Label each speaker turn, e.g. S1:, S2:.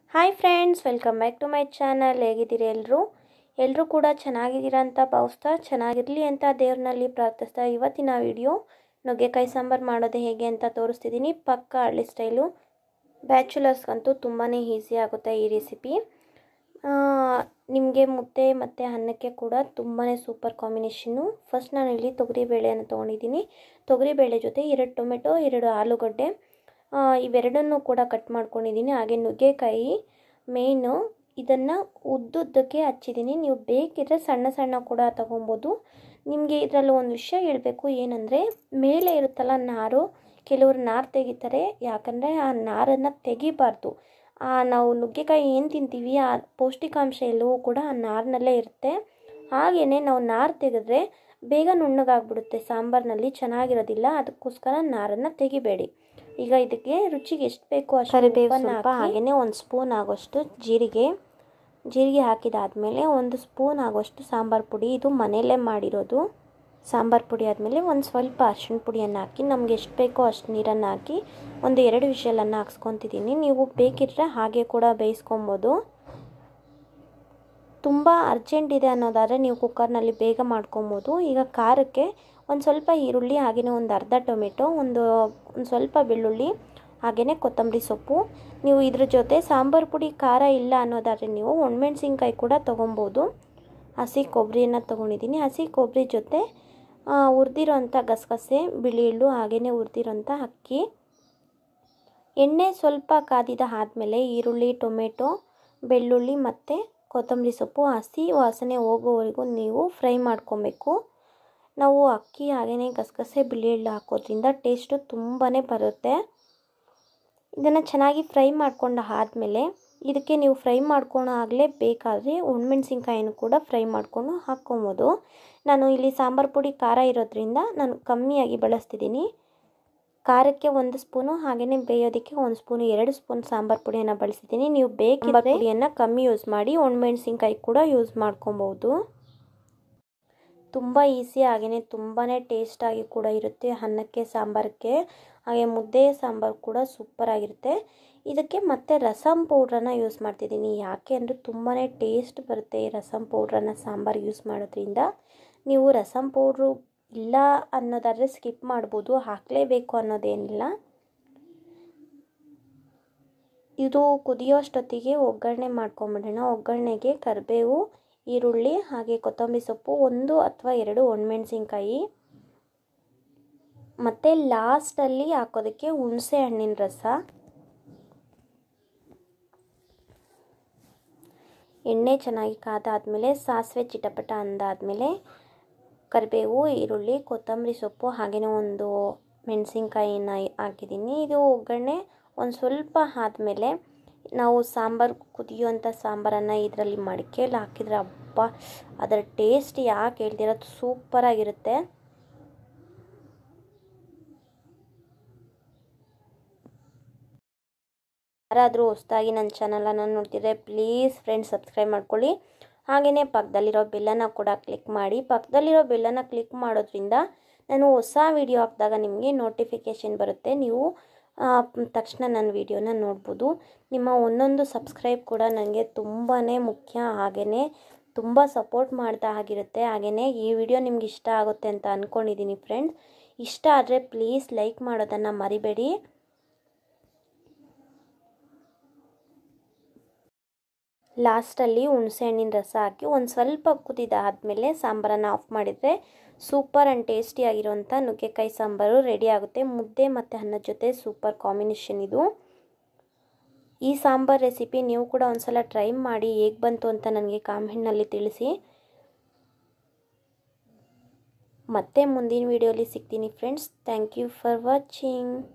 S1: hi friends welcome back to my channel ಹೇಗಿದ್ದೀರಿ ಎಲ್ಲರೂ ಎಲ್ಲರೂ ಕೂಡ ಚೆನ್ನಾಗಿದ್ದೀರಾ ಅಂತ ಭಾವಿಸ್ತಾ ಚೆನ್ನಾಗಿರಲಿ ಅಂತ ದೇವ್ರನಲ್ಲಿ ಪ್ರಾರ್ಥಿಸ್ತಾ ಇವತ್ತಿನ ವಿಡಿಯೋ ನುಗ್ಗೆಕಾಯಿ ಸಾಂಬಾರು ಮಾಡೋದು ಹೇಗೆ ಅಂತ ತೋರಿಸ್ತಿದ್ದೀನಿ ಪಕ್ಕ ಹಳ್ಳಿ ಸ್ಟೈಲು ಬ್ಯಾಚುಲರ್ಸ್ಗಂತೂ ತುಂಬಾ ಈಸಿ ಆಗುತ್ತೆ ಈ ರೆಸಿಪಿ ನಿಮಗೆ ಮುದ್ದೆ ಮತ್ತು ಅನ್ನಕ್ಕೆ ಕೂಡ ತುಂಬಾ ಸೂಪರ್ ಕಾಂಬಿನೇಷನ್ನು ಫಸ್ಟ್ ನಾನು ಇಲ್ಲಿ ತೊಗರಿಬೇಳೆಯನ್ನು ತೊಗೊಂಡಿದ್ದೀನಿ ತೊಗರಿಬೇಳೆ ಜೊತೆ ಎರಡು ಟೊಮೆಟೊ ಎರಡು ಆಲೂಗಡ್ಡೆ ಇವೆರಡನ್ನೂ ಕೂಡ ಕಟ್ ಮಾಡ್ಕೊಂಡಿದ್ದೀನಿ ಹಾಗೆ ನುಗ್ಗೆಕಾಯಿ ಮೇಯ್ನು ಇದನ್ನು ಉದ್ದುದ್ದಕ್ಕೆ ಹಚ್ಚಿದ್ದೀನಿ ನೀವು ಬೇಕಿದ್ರೆ ಸಣ್ಣ ಸಣ್ಣ ಕೂಡ ತೊಗೊಬೋದು ನಿಮಗೆ ಇದರಲ್ಲಿ ಒಂದು ವಿಷಯ ಹೇಳಬೇಕು ಏನಂದರೆ ಮೇಲೆ ಇರುತ್ತಲ್ಲ ನಾರು ಕೆಲವರು ನಾರು ತೆಗಿತಾರೆ ಯಾಕಂದರೆ ಆ ನಾರನ್ನು ತೆಗಿಬಾರ್ದು ನಾವು ನುಗ್ಗೆಕಾಯಿ ಏನು ತಿಂತೀವಿ ಆ ಪೌಷ್ಟಿಕಾಂಶ ಎಲ್ಲವೂ ಕೂಡ ಆ ನಾರಿನಲ್ಲೇ ಇರುತ್ತೆ ಹಾಗೆಯೇ ನಾವು ನಾರು ತೆಗೆದ್ರೆ ಬೇಗ ನುಣ್ಣಗಾಗ್ಬಿಡುತ್ತೆ ಸಾಂಬಾರಿನಲ್ಲಿ ಚೆನ್ನಾಗಿರೋದಿಲ್ಲ ಅದಕ್ಕೋಸ್ಕರ ನಾರನ್ನು ತೆಗಿಬೇಡಿ ಈಗ ಇದಕ್ಕೆ ರುಚಿಗೆ ಎಷ್ಟು ಬೇಕೋ ಅಷ್ಟು
S2: ಕರಿಬೇವು
S1: ಸ್ವಲ್ಪ ಹಾಗೆಯೇ ಒಂದು ಸ್ಪೂನ್ ಆಗೋಷ್ಟು ಜೀರಿಗೆ ಜೀರಿಗೆ ಹಾಕಿದಾದಮೇಲೆ ಒಂದು ಸ್ಪೂನ್ ಆಗೋಷ್ಟು ಸಾಂಬಾರು ಪುಡಿ ಇದು ಮನೆಯಲ್ಲೇ ಮಾಡಿರೋದು ಸಾಂಬಾರು ಪುಡಿ ಆದಮೇಲೆ ಒಂದು ಸ್ವಲ್ಪ ಅರಿಶಿಣ ಪುಡಿಯನ್ನು ಹಾಕಿ ನಮಗೆ ಎಷ್ಟು ಬೇಕೋ ಅಷ್ಟು ನೀರನ್ನು ಹಾಕಿ ಒಂದು ಎರಡು ವಿಷಲನ್ನು ಹಾಕ್ಸ್ಕೊತಿದ್ದೀನಿ ನೀವು ಬೇಕಿದ್ರೆ ಹಾಗೆ ಕೂಡ ಬೇಯಿಸ್ಕೊಬೋದು ತುಂಬ ಅರ್ಜೆಂಟ್ ಇದೆ ಅನ್ನೋದಾದರೆ ನೀವು ಕುಕ್ಕರ್ನಲ್ಲಿ ಬೇಗ ಮಾಡ್ಕೊಬೋದು ಈಗ ಖಾರಕ್ಕೆ ಒಂದು ಸ್ವಲ್ಪ ಈರುಳ್ಳಿ ಹಾಗೆಯೇ ಒಂದು ಅರ್ಧ ಟೊಮೆಟೊ ಒಂದು ಒಂದು ಸ್ವಲ್ಪ ಬೆಳ್ಳುಳ್ಳಿ ಹಾಗೆಯೇ ಕೊತ್ತಂಬರಿ ಸೊಪ್ಪು ನೀವು ಇದ್ರ ಜೊತೆ ಸಾಂಬಾರು ಪುಡಿ ಖಾರ ಇಲ್ಲ ಅನ್ನೋದಾದರೆ ನೀವು ಒಣಮೆಣ್ಸಿನ್ಕಾಯಿ ಕೂಡ ತೊಗೊಬೋದು ಹಸಿ ಕೊಬ್ಬರಿಯನ್ನು ತೊಗೊಂಡಿದ್ದೀನಿ ಹಸಿ ಕೊಬ್ಬರಿ ಜೊತೆ ಹುರಿದಿರೋಂಥ ಗಸಗಸೆ ಬಿಳಿ ಎಳ್ಳು ಹಾಗೆಯೇ ಹುರಿದಿರೋಂಥ ಅಕ್ಕಿ ಎಣ್ಣೆ ಸ್ವಲ್ಪ ಕಾದಿದ ಆದಮೇಲೆ ಈರುಳ್ಳಿ ಟೊಮೆಟೊ ಬೆಳ್ಳುಳ್ಳಿ ಮತ್ತು ಕೊತ್ತಂಬರಿ ಸೊಪ್ಪು ಹಸಿ ವಾಸನೆ ಹೋಗೋವರೆಗೂ ನೀವು ಫ್ರೈ ಮಾಡ್ಕೊಬೇಕು ನಾವು ಅಕ್ಕಿ ಹಾಗೆಯೇ ಗಸಗಸೆ ಬಿಳಿ ಎಳ್ಳು ಹಾಕೋದ್ರಿಂದ ಟೇಸ್ಟು ತುಂಬಾ ಬರುತ್ತೆ ಇದನ್ನು ಚೆನ್ನಾಗಿ ಫ್ರೈ ಮಾಡ್ಕೊಂಡು ಆದಮೇಲೆ ಇದಕ್ಕೆ ನೀವು ಫ್ರೈ ಮಾಡ್ಕೊಂಡು ಆಗಲೇ ಬೇಕಾದರೆ ಒಣಮೆಣ್ಸಿನ್ಕಾಯಿನೂ ಕೂಡ ಫ್ರೈ ಮಾಡಿಕೊಂಡು ಹಾಕ್ಕೊಬೋದು ನಾನು ಇಲ್ಲಿ ಸಾಂಬಾರು ಪುಡಿ ಖಾರ ಇರೋದ್ರಿಂದ ನಾನು ಕಮ್ಮಿಯಾಗಿ ಬಳಸ್ತಿದ್ದೀನಿ ಖಾರಕ್ಕೆ ಒಂದು ಸ್ಪೂನು ಹಾಗೆಯೇ ಬೇಯೋದಕ್ಕೆ ಒಂದು ಸ್ಪೂನು ಎರಡು ಸ್ಪೂನ್ ಸಾಂಬಾರು ಪುಡಿಯನ್ನು ಬಳಸಿದ್ದೀನಿ ನೀವು ಬೇಕಿದ್ರೆ ಪುಡಿಯನ್ನು ಕಮ್ಮಿ ಯೂಸ್ ಮಾಡಿ ಒಣಮೆಣ್ಸಿನ್ಕಾಯಿ ಕೂಡ ಯೂಸ್ ಮಾಡ್ಕೊಬೋದು ತುಂಬ ಈಸಿ ಹಾಗೆಯೇ ತುಂಬಾ ಟೇಸ್ಟಾಗಿ ಕೂಡ ಇರುತ್ತೆ ಅನ್ನಕ್ಕೆ ಸಾಂಬಾರಕ್ಕೆ ಹಾಗೆ ಮುದ್ದೆ ಸಾಂಬಾರು ಕೂಡ ಸೂಪರಾಗಿರುತ್ತೆ ಇದಕ್ಕೆ ಮತ್ತೆ ರಸಮ್ ಪೌಡ್ರನ್ನು ಯೂಸ್ ಮಾಡ್ತಿದ್ದೀನಿ ಯಾಕೆ ಅಂದರೆ ತುಂಬಾ ಟೇಸ್ಟ್ ಬರುತ್ತೆ ಈ ರಸಮ್ ಪೌಡ್ರನ್ನು ಸಾಂಬಾರು ಯೂಸ್ ಮಾಡೋದ್ರಿಂದ ನೀವು ರಸಮ್ ಪೌಡ್ರು ಇಲ್ಲ ಅನ್ನೋದಾದರೆ ಸ್ಕಿಪ್ ಮಾಡ್ಬೋದು ಹಾಕಲೇಬೇಕು ಅನ್ನೋದೇನಿಲ್ಲ ಇದು ಕುದಿಯೋಷ್ಟೊತ್ತಿಗೆ ಒಗ್ಗರಣೆ ಮಾಡ್ಕೊಂಬಿಡೋಣ ಒಗ್ಗರಣೆಗೆ ಕರಿಬೇವು ಈರುಳ್ಳಿ ಹಾಗೆ ಕೊತ್ತಂಬರಿ ಸೊಪ್ಪು ಒಂದು ಅಥವಾ ಎರಡು ಒಣಮೆಣ್ಸಿನ್ಕಾಯಿ ಮತ್ತು ಲಾಸ್ಟಲ್ಲಿ ಹಾಕೋದಕ್ಕೆ ಹುಣಸೆ ಹಣ್ಣಿನ ರಸ ಎಣ್ಣೆ ಚೆನ್ನಾಗಿ ಕಾದಾದಮೇಲೆ ಸಾಸಿವೆ ಚಿಟಪಟ ಅಂದಾದಮೇಲೆ ಕರಿಬೇವು ಈರುಳ್ಳಿ ಕೊತ್ತಂಬರಿ ಸೊಪ್ಪು ಹಾಗೆಯೇ ಒಂದು ಮೆಣಸಿನ್ಕಾಯಿನ ಹಾಕಿದ್ದೀನಿ ಇದು ಒಗ್ಗರಣೆ ಒಂದು ಸ್ವಲ್ಪ ಆದಮೇಲೆ ನಾವು ಸಾಂಬಾರು ಕುದಿಯುವಂಥ ಸಾಂಬಾರನ್ನು ಇದರಲ್ಲಿ ಮಡಿಕೆಯಲ್ಲಿ ಹಾಕಿದ್ರೆ ಹಬ್ಬ ಅದರ ಟೇಸ್ಟ್ ಯಾಕೆ ಹೇಳ್ತಿರೋದು ಸೂಪರಾಗಿರುತ್ತೆ ಯಾರಾದರೂ ಹೊಸದಾಗಿ ನನ್ನ ಚಾನಲನ್ನು ನೋಡ್ತಿದ್ರೆ ಪ್ಲೀಸ್ ಫ್ರೆಂಡ್ಸ್ ಸಬ್ಸ್ಕ್ರೈಬ್ ಮಾಡ್ಕೊಳ್ಳಿ ಹಾಗೆಯೇ ಪಕ್ಕದಲ್ಲಿರೋ ಬೆಲ್ಲನ್ನು ಕೂಡ ಕ್ಲಿಕ್ ಮಾಡಿ ಪಕ್ಕದಲ್ಲಿರೋ ಬೆಲ್ಲನ್ನು ಕ್ಲಿಕ್ ಮಾಡೋದ್ರಿಂದ ನಾನು ಹೊಸ ವಿಡಿಯೋ ಹಾಕಿದಾಗ ನಿಮಗೆ ನೋಟಿಫಿಕೇಷನ್ ಬರುತ್ತೆ ನೀವು ತಕ್ಷಣ ನನ್ನ ವಿಡಿಯೋನ ನೋಡ್ಬೋದು ನಿಮ್ಮ ಒಂದೊಂದು ಸಬ್ಸ್ಕ್ರೈಬ್ ಕೂಡ ನನಗೆ ತುಂಬಾ ಮುಖ್ಯ ಹಾಗೆಯೇ ತುಂಬ ಸಪೋರ್ಟ್ ಮಾಡ್ತಾ ಆಗಿರುತ್ತೆ ಹಾಗೆಯೇ ಈ ವಿಡಿಯೋ ನಿಮ್ಗೆ ಇಷ್ಟ ಆಗುತ್ತೆ ಅಂತ ಅಂದ್ಕೊಂಡಿದ್ದೀನಿ ಫ್ರೆಂಡ್ಸ್ ಇಷ್ಟ ಆದರೆ ಪ್ಲೀಸ್ ಲೈಕ್ ಮಾಡೋದನ್ನು ಮರಿಬೇಡಿ ಲಾಸ್ಟಲ್ಲಿ ಹುಣಸೆಹಣ್ಣಿನ ರಸ ಹಾಕಿ ಒಂದು ಸ್ವಲ್ಪ ಕುದಿದಾದಮೇಲೆ ಸಾಂಬಾರನ್ನು ಆಫ್ ಮಾಡಿದರೆ ಸೂಪರ್ ಆ್ಯಂಡ್ ಟೇಸ್ಟಿಯಾಗಿರುವಂಥ ನುಗ್ಗೆಕಾಯಿ ಸಾಂಬಾರು ರೆಡಿ ಆಗುತ್ತೆ ಮುದ್ದೆ ಮತ್ತು ಅನ್ನದ ಜೊತೆ ಸೂಪರ್ ಕಾಂಬಿನೇಷನ್ ಇದು ಈ ಸಾಂಬಾರು ರೆಸಿಪಿ ನೀವು ಕೂಡ ಒಂದ್ಸಲ ಟ್ರೈ ಮಾಡಿ ಹೇಗೆ ಬಂತು ಅಂತ ನನಗೆ ಕಾಮೆಂಟ್ನಲ್ಲಿ ತಿಳಿಸಿ ಮತ್ತೆ ಮುಂದಿನ ವಿಡಿಯೋಲಿ ಸಿಗ್ತೀನಿ friends thank you for watching